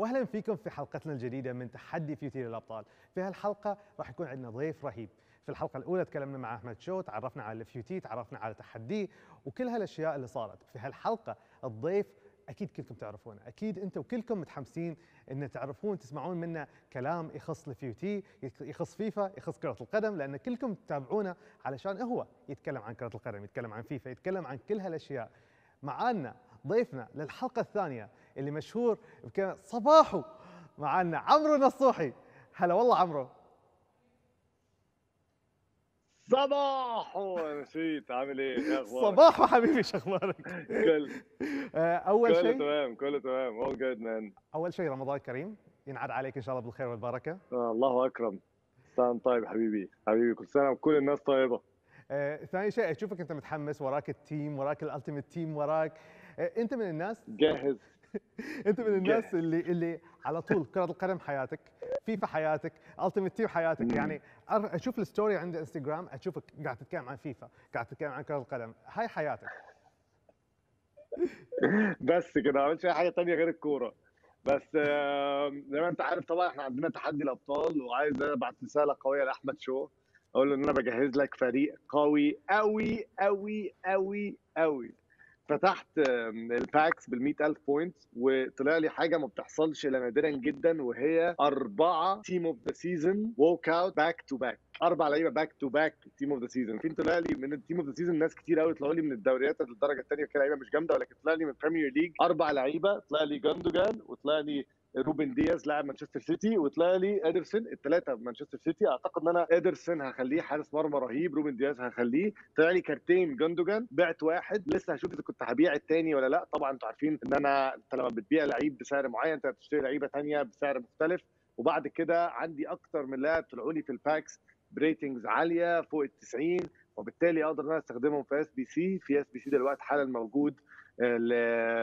واهلا فيكم في حلقتنا الجديده من تحدي فيوتي للابطال في هالحلقه راح يكون عندنا ضيف رهيب في الحلقه الاولى تكلمنا مع احمد شو تعرفنا على الفيوتي تعرفنا على تحديه وكل هالاشياء اللي صارت في هالحلقه الضيف اكيد كلكم تعرفونه اكيد انتم كلكم متحمسين ان تعرفون تسمعون منا كلام يخص الفيوتي يخص فيفا يخص كره القدم لان كلكم تتابعونه علشان هو يتكلم عن كره القدم يتكلم عن فيفا يتكلم عن كل هالاشياء معانا ضيفنا للحلقه الثانيه اللي مشهور بكلمه صباحو معانا عمرو نصوحي هلا والله عمرو صباحو نسيت عامل ايه؟ ايه اخبارك؟ صباحو حبيبي شو اخبارك؟ كل آه، اول كله شيء تمام كله تمام all good man اول شيء رمضان كريم ينعاد عليك ان شاء الله بالخير والبركه آه الله اكرم سنة طيب حبيبي حبيبي كل سنة وكل الناس طيبة آه، ثاني شيء اشوفك انت متحمس وراك التيم وراك الالتيميت تيم وراك آه، انت من الناس جاهز انت من الناس اللي اللي على طول كره القدم حياتك فيفا حياتك التيميت تيم حياتك مم. يعني أر- اشوف الستوري عند انستغرام اشوفك قاعد تتكلم عن فيفا قاعد تتكلم عن كره القدم هاي حياتك بس كده ما عملتش اي حاجة تانية غير الكورة بس آه، زي ما انت عارف طبعا احنا عندنا تحدي الابطال وعايز ابعت رسالة قوية لاحمد شو اقول له ان انا بجهز لك فريق قوي قوي قوي قوي قوي فتحت آم، الباكس بال 100000 بوينت وطلع لي حاجه ما بتحصلش الا نادرا جدا وهي اربعه تيم اوف ذا سيزون ووك اوت باك تو باك اربع لعيبه باك تو باك تيم اوف ذا سيزون في طلع لي من التيم اوف ذا سيزون ناس كتير قوي طلعوا لي من الدوريات الدرجه الثانيه كده لعيبه مش جامده ولكن طلع لي من بريمير ليج اربع لعيبه طلع لي جاندوجان وطلع لي روبن دياز لاعب مانشستر سيتي وطلع لي ادرسون الثلاثه مانشستر سيتي اعتقد ان انا ادرسون هخليه حارس مرمى رهيب روبن دياز هخليه طلع لي كارتين جاندوجان بعت واحد لسه هشوف اذا كنت هبيع الثاني ولا لا طبعا انتوا عارفين ان انا انت لما بتبيع لعيب بسعر معين انت بتشتري لعيبه ثانيه بسعر مختلف وبعد كده عندي اكتر من لاعب طلعوا لي في الباكس بريتنجز عاليه فوق ال 90 وبالتالي اقدر ان انا استخدمهم في اس بي سي في اس بي سي دلوقتي حالا موجود آه، ل-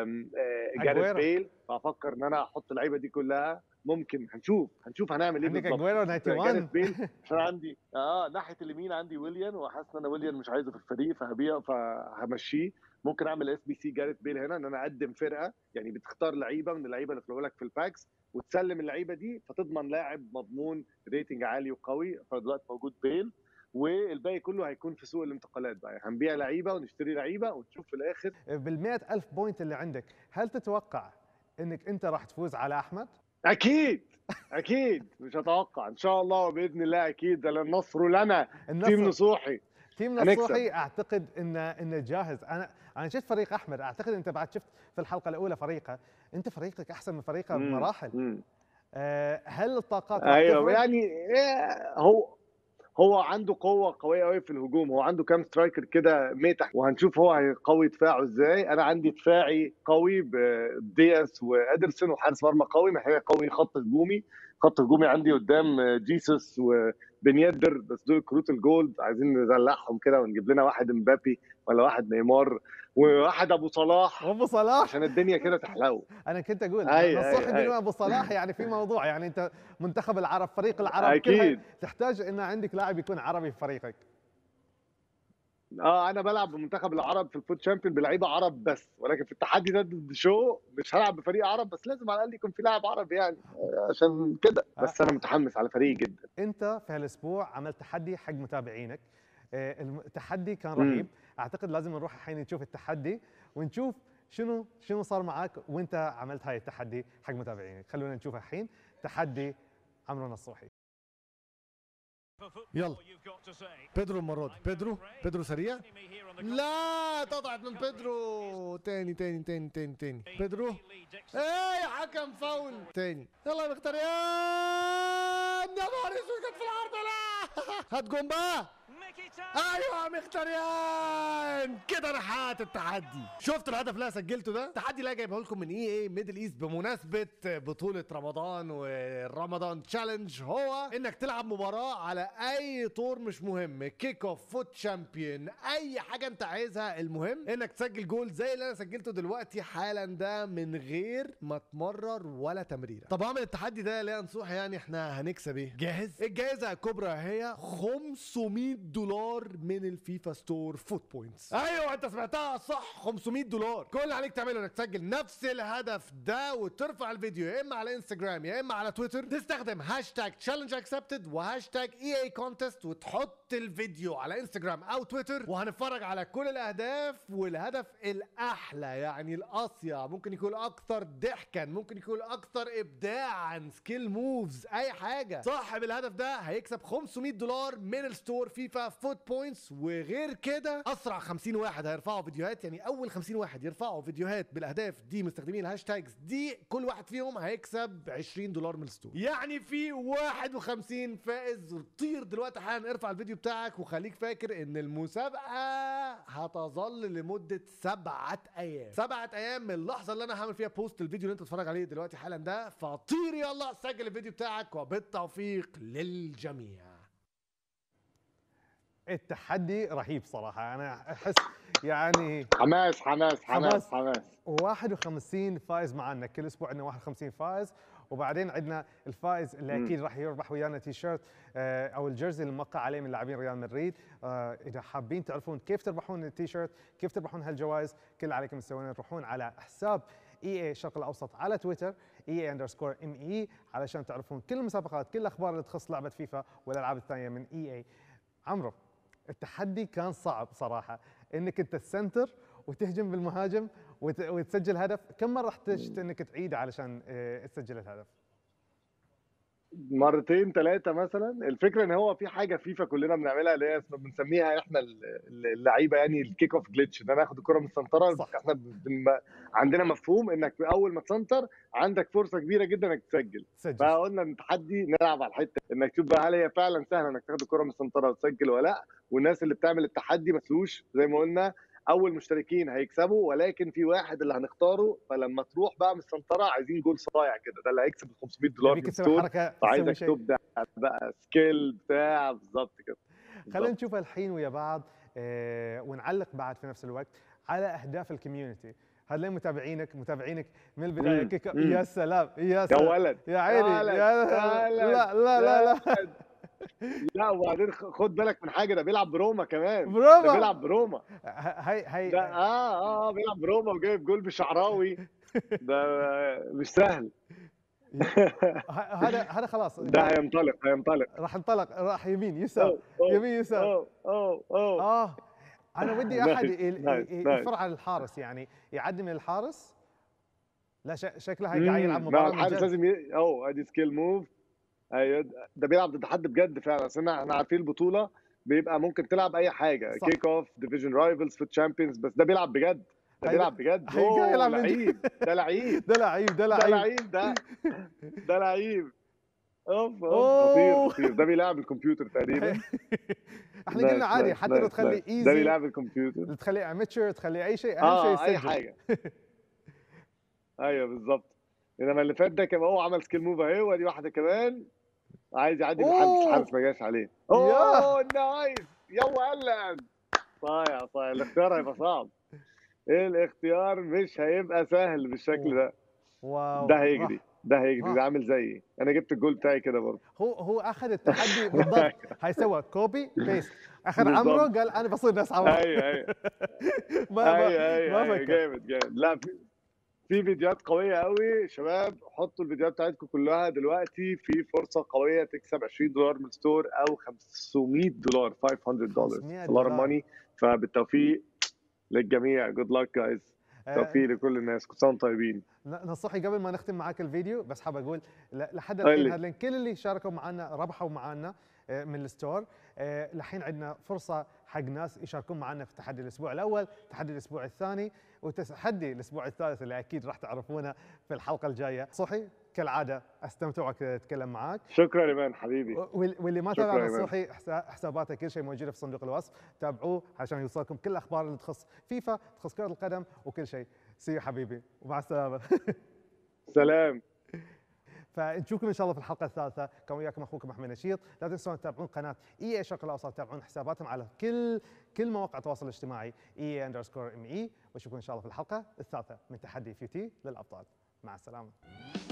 آه، جاريث أجويرو. بيل فافكر ان انا احط اللعيبه دي كلها ممكن هنشوف هنشوف هنعمل ايه عندك بالظبط اجويرو جاريث 91 بيل عشان عندي اه ناحيه اليمين عندي ويليان وحاسس ان انا ويليان مش عايزه في الفريق فهبيع فهمشيه ممكن اعمل اس بي سي جاريث بيل هنا ان انا اقدم فرقه يعني بتختار لعيبه من اللعيبه اللي طلعوا لك في الباكس وتسلم اللعيبه دي فتضمن لاعب مضمون ريتنج عالي وقوي فدلوقتي موجود بيل والباقي كله هيكون في سوق الانتقالات بقى هنبيع لعيبه ونشتري لعيبه ونشوف في الاخر بال ألف بوينت اللي عندك هل تتوقع انك انت راح تفوز على احمد اكيد اكيد مش هتوقع ان شاء الله وباذن الله اكيد ده النصر لنا تيم النصر نصوحي تيم هنكسب. نصوحي اعتقد انه انه جاهز انا انا شفت فريق احمد اعتقد انت بعد شفت في الحلقه الاولى فريقه انت فريقك احسن من فريقه مم. بمراحل مم. آه، هل الطاقات راح ايوه تفرق؟ يعني إيه، هو هو عنده قوه قويه قوي في الهجوم هو عنده كام سترايكر كده ميتح وهنشوف هو هيقوي دفاعه ازاي انا عندي دفاعي قوي بدياس وادرسون وحارس مرمى قوي محتاج قوي خط هجومي خط هجومي عندي قدام جيسوس وبن يدر بس دول كروت الجولد عايزين نزلعهم كده ونجيب لنا واحد امبابي ولا واحد نيمار وواحد ابو صلاح ابو صلاح عشان الدنيا كده تحلو انا كنت اقول أي- نصوحي أي- بدون أي. ابو صلاح يعني في موضوع يعني انت منتخب العرب فريق العرب كلها اكيد تحتاج ان عندك لاعب يكون عربي في فريقك اه انا بلعب بمنتخب العرب في الفوت شامبيون بلعيبه عرب بس ولكن في التحدي ده ضد شو مش هلعب بفريق عرب بس لازم على الاقل يكون في لاعب عربي يعني آه، عشان كده بس انا متحمس على فريقي جدا انت في هالاسبوع عملت تحدي حق متابعينك آه، الم- التحدي كان مم. رهيب اعتقد لازم نروح الحين نشوف التحدي ونشوف شنو شنو صار معك وانت عملت هاي التحدي حق متابعينك خلونا نشوف الحين تحدي عمرو نصوحي يلا بيدرو المرة دي بيدرو بيدرو سريع لا اتقطعت من بيدرو تاني تاني تاني تاني تاني بيدرو ايه يا حكم فاول تاني يلا يا مختاريان يا نهار اسود جت في العارضة لا هات جون بقى ايوه يا مختاريان كده انا حققت التحدي شفت الهدف اللي انا سجلته ده التحدي اللي انا جايبه لكم من اي اي ميدل ايست بمناسبه بطوله رمضان والرمضان تشالنج هو انك تلعب مباراه على اي طور مش مهم كيك اوف فوت شامبيون اي حاجه انت عايزها المهم انك تسجل جول زي اللي انا سجلته دلوقتي حالا ده من غير ما تمرر ولا تمريره طب اعمل التحدي ده ليه يا نصوح يعني احنا هنكسب ايه جاهز الجائزه الكبرى هي 500 دولار دولار من الفيفا ستور فوت بوينتس ايوه انت سمعتها صح 500 دولار كل اللي عليك تعمله انك تسجل نفس الهدف ده وترفع الفيديو يا اما على انستجرام يا اما على تويتر تستخدم هاشتاج تشالنج اكسبتد وهاشتاج اي اي كونتست وتحط الفيديو على انستجرام او تويتر وهنتفرج على كل الاهداف والهدف الاحلى يعني الاصيع ممكن يكون اكثر ضحكا ممكن يكون اكثر ابداعا سكيل موفز اي حاجه صاحب الهدف ده هيكسب 500 دولار من الستور فيفا فوت بوينتس وغير كده اسرع 50 واحد هيرفعوا فيديوهات يعني اول 50 واحد يرفعوا فيديوهات بالاهداف دي مستخدمين الهاشتاجز دي كل واحد فيهم هيكسب 20 دولار من الستور يعني في 51 فائز طير دلوقتي حالا ارفع الفيديو بتاعك وخليك فاكر ان المسابقه هتظل لمده سبعة ايام سبعة ايام من اللحظه اللي انا هعمل فيها بوست الفيديو اللي انت بتتفرج عليه دلوقتي حالا ده فطير يلا سجل الفيديو بتاعك وبالتوفيق للجميع التحدي رهيب صراحه انا احس يعني حماس حماس حماس. حماس حماس 51 فائز معنا كل اسبوع عندنا 51 فائز وبعدين عندنا الفائز اللي مم. اكيد راح يربح ويانا تي شيرت آه، او الجيرزي اللي موقع عليه من لاعبين ريال مدريد آه، اذا حابين تعرفون كيف تربحون التي شيرت كيف تربحون هالجوائز كل اللي عليكم تسوونه تروحون على حساب اي اي الشرق الاوسط على تويتر اي اي اندرسكور ام اي علشان تعرفون كل المسابقات كل الاخبار اللي تخص لعبه فيفا والالعاب الثانيه من اي اي عمرو التحدي كان صعب صراحه انك انت تسنتر وتهجم بالمهاجم وت- وتسجل هدف كم مره احتجت انك تعيد علشان آه، تسجل الهدف مرتين ثلاثة مثلا الفكرة ان هو في حاجة فيفا كلنا بنعملها اللي هي اسمها- بنسميها احنا ال- ال- اللعيبة يعني الكيك اوف جلitch ان انا اخد الكرة من السنترة صح. احنا بن... عندنا مفهوم انك اول ما تسنتر عندك فرصة كبيرة جدا انك تسجل تسجل فقلنا التحدي نلعب على الحتة انك تشوف بقى هل هي فعلا سهلة انك تاخد الكرة من السنترة وتسجل ولا لا والناس اللي بتعمل التحدي ما تسوش زي ما قلنا اول مشتركين هيكسبوا ولكن في واحد اللي هنختاره فلما تروح بقى من السنترة عايزين جول صايع كده ده اللي هيكسب ال 500 دولار تبيك من تسوي الستور حركه تسوي فعايزك شيء تبدع بقى سكيل بتاع بالظبط كده خلينا بالظبط. نشوف الحين ويا بعض آه، ونعلق بعد في نفس الوقت على اهداف الكيميونتي هذول متابعينك متابعينك من البدايه مم، كيك مم. يا سلام يا يا سلام ولد يا عيني يا ولد، يا يا ولد، لا لا لا لا ولد. لا وبعدين خ- خد بالك من حاجه ده بيلعب بروما كمان بروما. ده بيلعب بروما هاي هاي ده اه اه آه، بيلعب بروما وجايب جول بشعراوي ده مش سهل ه- هذا هذا خلاص ده هينطلق هينطلق راح انطلق راح يمين يسار أوه، أوه، يمين يسار اوه اوه اوه اه انا ودي نايس، احد ي- نايس، ي- نايس. يفر على الحارس يعني يعدي من الحارس لا ش- شكله هاي قاعد يلعب مم، مباراه لا، من الحارس جد. لازم ي... اوه ادي سكيل موف ايوه ده بيلعب ضد حد بجد فعلا اصل احنا احنا عارفين البطوله بيبقى ممكن تلعب اي حاجه صح. كيك اوف ديفيجن رايفلز فوت تشامبيونز بس ده بيلعب بجد ده هي- بيلعب بجد هي قاعد اوه يلعب من جد. لعيب ده لعيب ده لعيب ده ده لعيب لعيب ده ده لعيب اوف أوه. اوف خطير خطير ده بيلعب الكمبيوتر تقريبا احنا نايس، قلنا عادي نايس، حتى لو نايس، تخلي نايس. ده ايزي بيلعب الكمبيوتر تخليه اماتشر تخليه اي شيء اهم اه شيء اي يسجل حاجه ايوه بالظبط انما اللي فات ده كان هو عمل سكيل موف اهي وادي واحده كمان عايز يعدي من الحارس أوه. الحارس ما جاش عليه اوه نايس يا ولد صايع صايع الاختيار هيبقى صعب ايه الاختيار مش هيبقى سهل بالشكل ده واو ده هيجري راح. ده هيجري راح. ده عامل زيي انا جبت الجول بتاعي كده برضه هو هو اخذ التحدي بالضبط هاي سوى كوبي بيست اخذ عمرو بالضبط. قال انا بصير نفس عمرو ايوه ايوه ما ايوه ما ايوه ما أيوة، فكر جامد جامد لا في في فيديوهات قويه قوي شباب حطوا الفيديوهات بتاعتكم كلها دلوقتي في فرصه قويه تكسب 20 دولار من ستور او 500 دولار 500 دولار 500 a lot of دولار. money فبالتوفيق للجميع good luck guys آه، توفيق لكل الناس كل سنه وانتم طيبين ن- نصحي قبل ما نختم معاك الفيديو بس حاب اقول ل- لحد قل الحين لي. هذين كل اللي شاركوا معنا ربحوا معنا آه، من الستور آه، الحين عندنا فرصه حق ناس يشاركون معنا في تحدي الاسبوع الاول تحدي الاسبوع الثاني وتحدي الاسبوع الثالث اللي اكيد راح تعرفونه في الحلقه الجايه صحي كالعاده استمتع وقت اتكلم معاك شكرا ايمان حبيبي وال- واللي ما شكراً تابع يا مان. نصوحي حسا- حساباته كل شيء موجوده في صندوق الوصف تابعوه عشان يوصلكم كل الاخبار اللي تخص فيفا تخص كره القدم وكل شيء سي حبيبي ومع السلامه سلام فنشوفكم ان شاء الله في الحلقه الثالثه كان وياكم اخوكم احمد نشيط لا تنسون تتابعون قناه اي اي الشرق الاوسط تتابعون حساباتهم على كل كل مواقع التواصل الاجتماعي اي اندرسكور ام اي واشوفكم ان شاء الله في الحلقه الثالثه من تحدي فيوتي للابطال مع السلامه